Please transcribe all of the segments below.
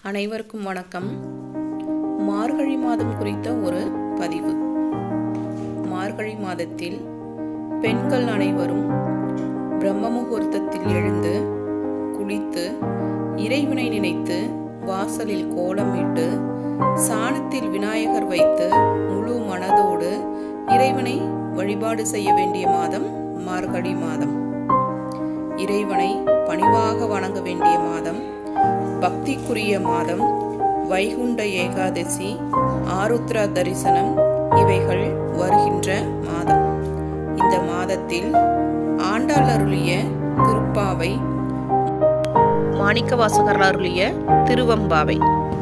அனைவருக்கும் வணக்கம் மார்கழி மாதம் குறித்த ஒரு பதிவு மார்கழி மாதத்தில் பெண்கள் அனைவரும் பிரம்ம முகூர்த்தத்தில் எழுந்து குளித்து இறைவனை நினைத்து வாசலில் கோலமிட்டு சாணத்தில் விநாயகர் வைத்து முழு மனதோடு இறைவனை வழிபாடு செய்ய வேண்டிய மாதம் மார்கழி மாதம் இறைவனை பணிவாக வணங்க வேண்டிய மாதம் பக்திக்குரிய மாதம் வைகுண்ட ஏகாதசி ஆருத்ரா தரிசனம் இவைகள் வருகின்ற மாதம் இந்த மாதத்தில் ஆண்டாள் அருளிய திருப்பாவை மாணிக்கவாசகர் அருளிய திருவம்பாவை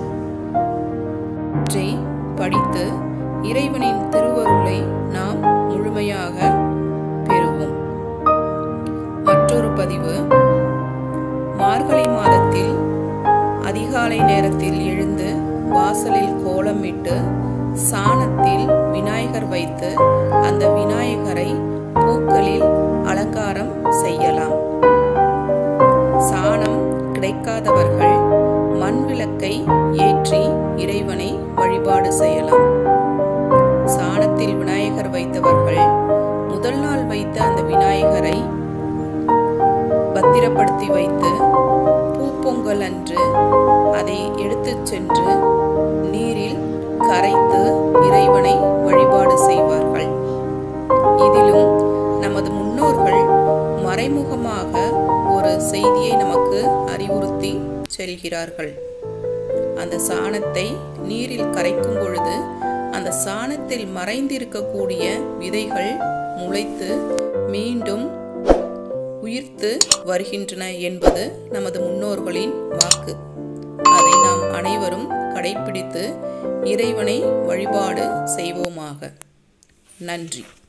இவற்றை படித்து இறைவனின் திருவருளை நாம் முழுமையாக பெறுவோம் மற்றொரு பதிவு மார்கழி மாதத்தில் அதிகாலை நேரத்தில் எழுந்து வாசலில் கோலமிட்டு சாணத்தில் விநாயகர் வைத்து அந்த விநாயகரை பூக்களில் அலங்காரம் செய்யலாம் சாணம் கிடைக்காதவர்கள் மண் விளக்கை ஏற்றி இறைவனை வழிபாடு செய்யலாம் சாணத்தில் விநாயகர் வைத்தவர்கள் முதல் நாள் வைத்த அந்த விநாயகரை பத்திரப்படுத்தி வைத்து பூப்பொங்கல் அன்று அதை எடுத்துச் சென்று நீரில் கரைத்து இறைவனை வழிபாடு செய்வார்கள் இதிலும் நமது முன்னோர்கள் மறைமுகமாக ஒரு செய்தியை நமக்கு அறிவுறுத்தி செல்கிறார்கள் அந்த சாணத்தை நீரில் கரைக்கும் பொழுது அந்த சாணத்தில் மறைந்திருக்கக்கூடிய விதைகள் முளைத்து மீண்டும் உயிர்த்து வருகின்றன என்பது நமது முன்னோர்களின் வாக்கு அதை நாம் அனைவரும் கடைபிடித்து இறைவனை வழிபாடு செய்வோமாக நன்றி